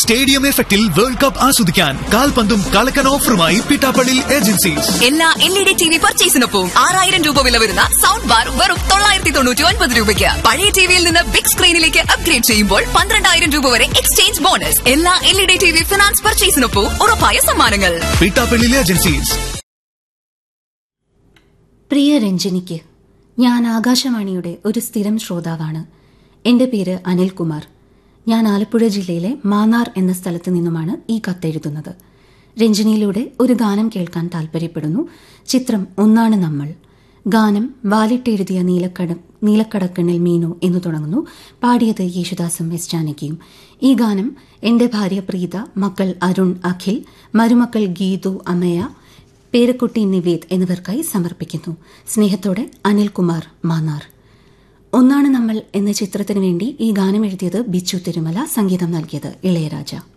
stadium എഫക്റ്റിൽ world cup ആസ്വദിക്കാൻ കാൽപന്തും കളക്കൻ ഓഫറുമായി പിട്ടാപ്പള്ളി ഏജൻസീസ് എല്ലാ L E D T V പർച്ചേസിനൊപ്പം ആറായിരം രൂപ വില വരുന്ന സൗണ്ട് ബാർ വെറും തൊള്ളായിരത്തി തൊണ്ണൂറ്റി ഒൻപത് രൂപയ്ക്ക് പഴയ ടിവിയിൽ നിന്ന് ബിഗ് സ്ക്രീനിലേക്ക് അപ്ഗ്രേഡ് ചെയ്യുമ്പോൾ പന്ത്രണ്ടായിരം രൂപ വരെ എക്സ്ചേഞ്ച് ബോണസ് എല്ലാ L E D T V finance പർച്ചേസിനൊപ്പം ഉറപ്പായ സമ്മാനങ്ങൾ പിട്ടാപ്പള്ളി ഏജൻസീസ് പ്രിയ രഞ്ജനിക്ക് ഞാൻ ആകാശവാണിയുടെ ഒരു സ്ഥിരം ശ്രോതാവാണ് എൻ്റെ പേര് അനിൽകുമാർ ഞാൻ ആലപ്പുഴ ജില്ലയിലെ മാന്നാർ എന്ന സ്ഥലത്ത് നിന്നുമാണ് ഈ കത്തെഴുതുന്നത് രഞ്ജനിയിലൂടെ ഒരു ഗാനം കേൾക്കാൻ താൽപ്പര്യപ്പെടുന്നു ചിത്രം ഒന്നാണ് നമ്മൾ ഗാനം വാലിട്ടെഴുതിയ നീലക്കട നീലക്കടക്കണ്ണിൽ മീനു എന്ന് തുടങ്ങുന്നു പാടിയത് യേശുദാസും എസ് ജാനകിയും ഈ ഗാനം എൻ്റെ ഭാര്യ പ്രീത മക്കൾ അരുൺ അഖിൽ മരുമക്കൾ ഗീതു അമയ പേരക്കുട്ടി നിവേദ് എന്നിവർക്കായി സമർപ്പിക്കുന്നു സ്നേഹത്തോടെ അനിൽകുമാർ മാന്നാർ ഒന്നാണ് നമ്മൾ എന്ന ചിത്രത്തിനു വേണ്ടി ഈ ഗാനം എഴുതിയത് ബിച്ചു തിരുമല സംഗീതം നൽകിയത് ഇളയരാജ